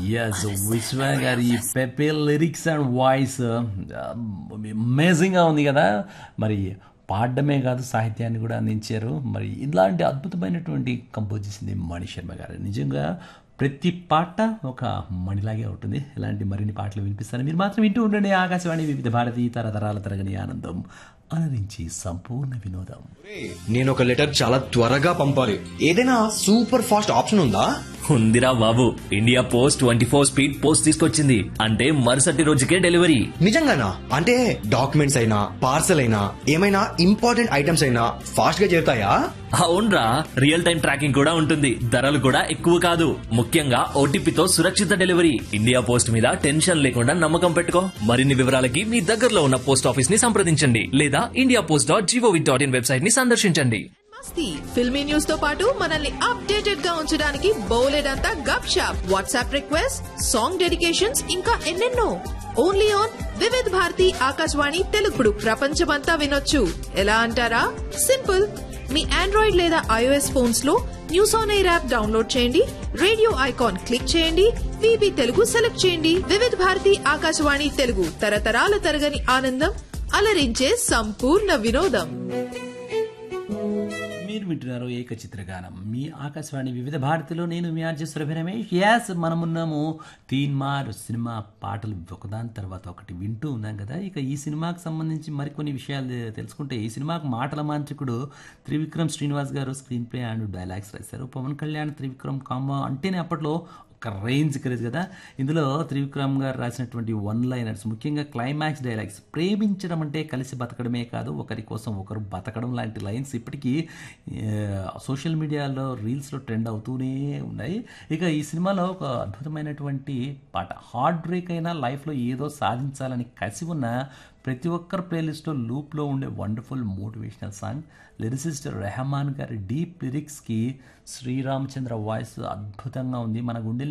yes Viswa గారి పెపే lyrics and voice అమేజింగ్గా ఉంది కదా మరి పాడడమే కాదు సాహిత్యాన్ని కూడా అందించారు మరి ఇలాంటి అద్భుతమైనటువంటి కంపోజ్ చేసింది మణి శర్మ గారు నిజంగా ప్రతి పాట ఒక మణిలాగే ఉంటుంది ఇలాంటి మరిన్ని పాటలు వినిపిస్తాను మీరు మాత్రం వింటూ ఉండండి ఆకాశవాణి వివిధ భారతి తరతరాల తరగని ఆనందం అలరించి సంపూర్ణ వినోదం నేను ఒక లెటర్ చాలా త్వరగా పంపాలి ఏదైనా సూపర్ ఫాస్ట్ ఆప్షన్ ఉందా ఉందిరా బాబు India post twenty four speed post తీసుకొచ్చింది అంటే మరుసటి రోజుకే డెలివరీ నిజంగానా అంటే డాక్యుమెంట్స్ అయినా పార్సల్ అయినా ఏమైనా ఇంపార్టెంట్ ఐటమ్స్ అయినా ఫాస్ట్ గా చేరుతాయా అవునరా రియల్ టైం ట్రాకింగ్ కూడా ఉంటుంది ధరలు కూడా ఎక్కువ కాదు ముఖ్యంగా ఓటీపీతో సురక్షిత డెలివరీ ఇండియా పోస్ట్ మీద టెన్షన్ లేకుండా నమ్మకం పెట్టుకో మరిన్ని వివరాలకి మీ దగ్గరలో ఉన్న పోస్ట్ ఆఫీస్ ని సంప్రదించండి లేదా India post dot GOV dot in website ని సందర్శించండి మస్తీ ఫిల్మీ న్యూస్ తో పాటు మనల్ని అప్డేటెడ్ గా ఉంచడానికి బోలెడంతా గప్ షాప్ వాట్సాప్ రిక్వెస్ట్ సాంగ్ డెడికేషన్స్ ఇంకా ఎన్నెన్నో ఓన్లీ ఆన్ వివిధ్ భారతి ఆకాశవాణి తెలుగుడు ప్రపంచమంతా వినొచ్చు ఎలా అంటారా సింపుల్ మీ ఆండ్రాయిడ్ లేదా ఐఓఎస్ ఫోన్స్ లో news on air app download చేయండి రేడియో ఐకాన్ క్లిక్ చేయండి విబి తెలుగు సెలెక్ట్ చేయండి వివిధ భారతి ఆకాశవాణి తెలుగు తరతరాల తరగని ఆనందం అలరించే సంపూర్ణ వినోదం మీరు వింటున్నారు ఏక చిత్రగానం మీ ఆకాశవాణి వివిధ భారతిలో నేను మీ ఆర్జే సురభి రమేష్ యాస్ మనమున్నాము తీన్మార్ సినిమా పాటలు ఒకదాని తర్వాత ఒకటి వింటూ ఉన్నాం కదా ఇక ఈ సినిమాకి సంబంధించి మరికొన్ని విషయాలు తెలుసుకుంటే ఈ సినిమాకు మాటల మాంత్రికుడు త్రివిక్రమ్ శ్రీనివాస్ గారు స్క్రీన్ ప్లే అండ్ డైలాగ్స్ రాశారు పవన్ కళ్యాణ్ త్రివిక్రమ్ కాంబో అంటేనే అప్పట్లో ఒక రేంజ్ క్రేజ్ కదా ఇందులో త్రివిక్రమ్ గారు రాసినటువంటి వన్ లైనర్స్ ముఖ్యంగా క్లైమాక్స్ డైలాగ్స్ ప్రేమించడం అంటే కలిసి బతకడమే కాదు ఒకరి కోసం ఒకరు బతకడం లాంటి లైన్స్ ఇప్పటికీ సోషల్ మీడియాలో రీల్స్లో ట్రెండ్ అవుతూనే ఉన్నాయి ఇక ఈ సినిమాలో ఒక అద్భుతమైనటువంటి పాట హార్ట్ బ్రేక్ అయినా లైఫ్లో ఏదో సాధించాలని కసి ఉన్న ప్రతి ఒక్కరి ప్లేలిస్ట్లో లూప్లో ఉండే wonderful motivational song lyricist Rahman గారి డీప్ లిరిక్స్కి శ్రీరామచంద్ర వాయిస్ అద్భుతంగా ఉంది మన గుండె